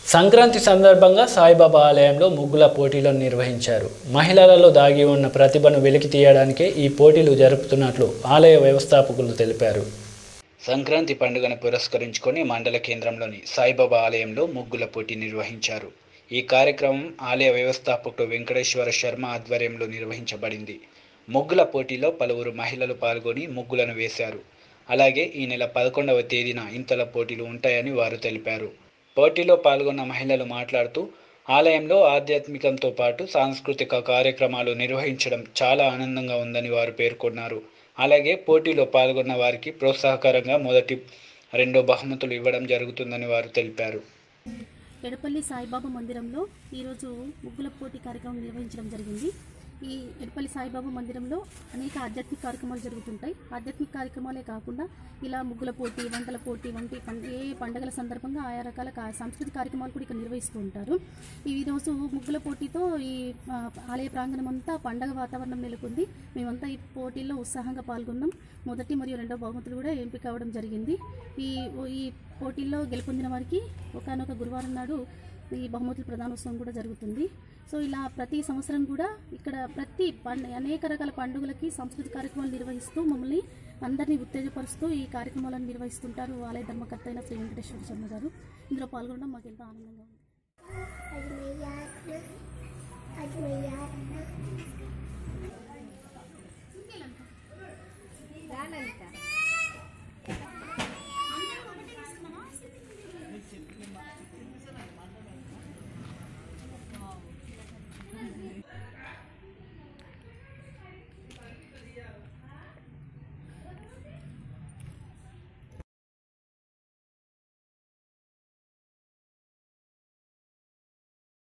సంక్రాంతి సందర్భంగా సాయిబాబా ఆలయంలో ముగ్గుల పోటీలను నిర్వహించారు మహిళలలో దాగి ఉన్న ప్రతిభను వెలికి తీయడానికే ఈ పోటీలు జరుపుతున్నట్లు ఆలయ వ్యవస్థాపకులు తెలిపారు సంక్రాంతి పండుగను పురస్కరించుకొని మండల కేంద్రంలోని సాయిబాబా ఆలయంలో ముగ్గుల పోటీ నిర్వహించారు ఈ కార్యక్రమం ఆలయ వ్యవస్థాపకుడు వెంకటేశ్వర శర్మ ఆధ్వర్యంలో నిర్వహించబడింది ముగ్గుల పోటీలో పలువురు మహిళలు పాల్గొని ముగ్గులను వేశారు అలాగే ఈ నెల పదకొండవ తేదీన ఇంతల పోటీలు ఉంటాయని వారు తెలిపారు పోటీలో పాల్గొన్న మహిళలు మాట్లాడుతూ ఆలయంలో ఆధ్యాత్మికంతో పాటు సాంస్కృతిక కార్యక్రమాలు నిర్వహించడం చాలా ఆనందంగా ఉందని వారు పేర్కొన్నారు అలాగే పోటీలో పాల్గొన్న వారికి ప్రోత్సాహకరంగా మొదటి రెండో బహుమతులు ఇవ్వడం జరుగుతుందని వారు తెలిపారు ఎడపల్లి సాయిబాబా మందిరంలో ఈరోజు ముగ్గుల పోటీ కార్యక్రమం నిర్వహించడం జరిగింది ఈ ఎడపల్లి సాయిబాబా మందిరంలో అనేక ఆధ్యాత్మిక కార్యక్రమాలు జరుగుతుంటాయి ఆధ్యాత్మిక కార్యక్రమాలే కాకుండా ఇలా ముగ్గుల పోటీ వంటల పోటీ వంటి పం- ఏ పండుగల సందర్భంగా ఆయా రకాల కా- సాంస్కృతిక కార్యక్రమాలు కూడా ఇక్కడ నిర్వహిస్తూ ఉంటారు ఈ రోజు ముగ్గుల పోటీతో ఈ ఆ, ఆలయ ప్రాంగణం అంతా పండగ వాతావరణం నెలకొంది మేమంతా ఈ పోటీల్లో ఉత్సాహంగా పాల్గొన్నాం మొదటి మరియు రెండవ బహుమతులు కూడా ఎంపిక అవ్వడం జరిగింది ఈ ఈ పోటీల్లో గెలుపొందిన వారికి ఒకనొక గురువారం నాడు ఈ బహుమతుల ప్రధానోత్సవం కూడా జరుగుతుంది సో ఇలా ప్రతి సంవత్సరం కూడా ఇక్కడ ప్రతి పండ అనేక రకాల పండుగలకి సాంస్కృతిక కార్యక్రమాలు నిర్వహిస్తూ మమ్మల్ని అందరినీ ఉత్తేజపరుస్తూ ఈ కార్యక్రమాలను నిర్వహిస్తుంటారు ఆలయ ధర్మకర్త అయిన శ్రీ వెంకటేశ్వర శర్మ గారు ఇందులో పాల్గొనడం మాకు ఎంతో ఆనందంగా ఉంది రానంట